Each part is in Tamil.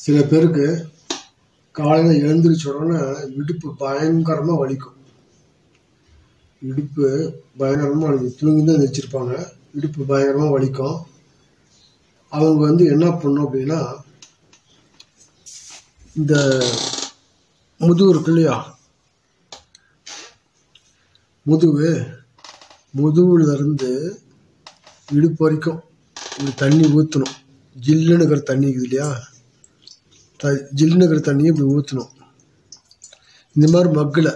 சில பேருக்கு காலையில் எழுந்திரிச்ச உடனே இடுப்பு பயங்கரமாக வலிக்கும் இடுப்பு பயங்கரமாக வலிக்கும் தூங்கி தான் வச்சுருப்பாங்க இடுப்பு பயங்கரமாக வலிக்கும் அவங்க வந்து என்ன பண்ணும் அப்படின்னா இந்த முதுகு இருக்கு இல்லையா முதுகு முதுகுல இருந்து இடுப்பு வரைக்கும் இப்படி தண்ணி ஊற்றணும் ஜில்லுன்னு இருக்கிற தண்ணி இருக்குது இல்லையா த ஜில்லுன்னு இருக்கிற தண்ணியை இப்படி ஊற்றணும் இந்த மாதிரி மக்கில்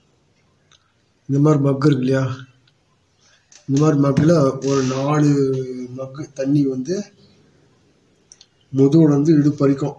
இந்த மாதிரி மக்கு இருக்கு இல்லையா இந்த மாதிரி மக்கில் ஒரு நாலு மக்கு தண்ணி வந்து முதுகுல இருந்து இடுப்பு வரைக்கும்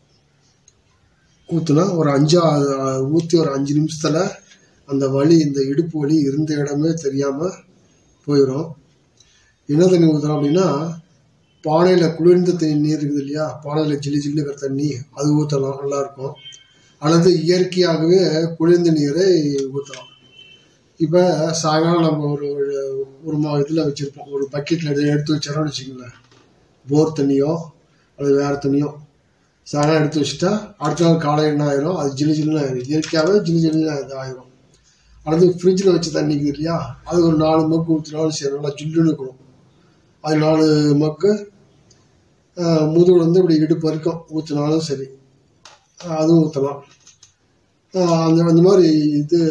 ஊற்றுனா ஒரு அஞ்சா ஊற்றி ஒரு அஞ்சு நிமிஷத்தில் அந்த வலி இந்த இடுப்பு வலி இருந்த இடமே தெரியாமல் போயிடும் என்ன தண்ணி ஊற்றுறோம் அப்படின்னா பானையில் குளிர்ந்த தண்ணி நீர் இருக்குது இல்லையா பானையில் ஜில்லு ஜில்லு இருக்கிற தண்ணி அது ஊற்றலாம் நல்லாயிருக்கும் அல்லது இயற்கையாகவே குளிர்ந்த நீரை ஊற்றலாம் இப்போ சாயங்காலம் நம்ம ஒரு ஒரு மா இதில் வச்சுருப்போம் ஒரு பக்கெட்டில் எடுத்து வச்சிடறோம்னு வச்சுக்கோங்களேன் போர் தண்ணியோ அல்லது வேறு தண்ணியோ சாயங்காலம் எடுத்து வச்சுட்டா அடுத்த நாள் காலை என்ன ஆயிரும் அது ஜில்லு ஜில்லுன்னு ஆயிரும் இயற்கையாகவே ஜில்லு ஜில்லுன்னு இது ஆயிரும் அல்லது ஃப்ரிட்ஜில் வச்ச தண்ணி இருக்குது இல்லையா அது ஒரு நாலு மக்கு ஊற்றினாலும் சரி நல்லா ஜில்லுன்னு இருக்கணும் அது நாலு மக்கு முதுகு வந்து இப்படி இடுப்பு வரைக்கும் ஊற்றினாலும் சரி அதுவும் ஊற்றலாம் அந்த அந்த மாதிரி இது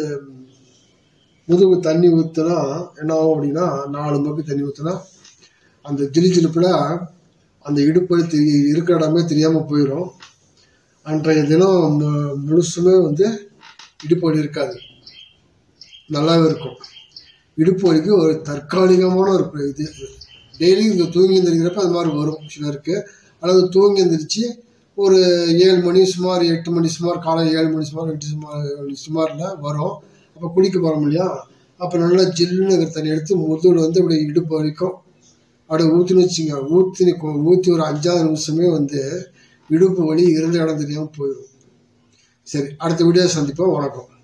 முதுகு தண்ணி ஊற்றினா என்ன ஆகும் அப்படின்னா நாலு மக்கு தண்ணி ஊற்றினா அந்த ஜிலி ஜிலிப்பில் அந்த இடுப்பு வலி தெரி இருக்கிற இடமே தெரியாமல் போயிடும் அன்றைய தினம் மு- முழுசுமே வந்து இடுப்பு வலி இருக்காது நல்லாவே இருக்கும் இடுப்பு வலிக்கு ஒரு தற்காலிகமான ஒரு இது டெய்லி இந்த தூங்கி எந்திரிக்கிறப்ப அது மாதிரி வரும் சிலருக்கு அல்லது தூங்கி எந்திரிச்சு ஒரு ஏழு மணி சுமார் எட்டு மணி சுமார் காலை ஏழு மணி சுமார் எட்டு சுமார் சுமாரில் வரும் அப்போ குளிக்க போகிறோம் இல்லையா அப்போ நல்லா ஜில்லுன்னு இருக்கிற தண்ணி எடுத்து முதுகில் வந்து இப்படி இடுப்பு வரைக்கும் அப்படியே ஊற்றின்னு வச்சுங்க ஊற்றி ஊற்றி ஒரு அஞ்சாவது நிமிஷமே வந்து இடுப்பு வலி இருந்த இடம் தெரியாமல் போயிடும் சரி அடுத்த வீடியோ சந்திப்போம் வணக்கம்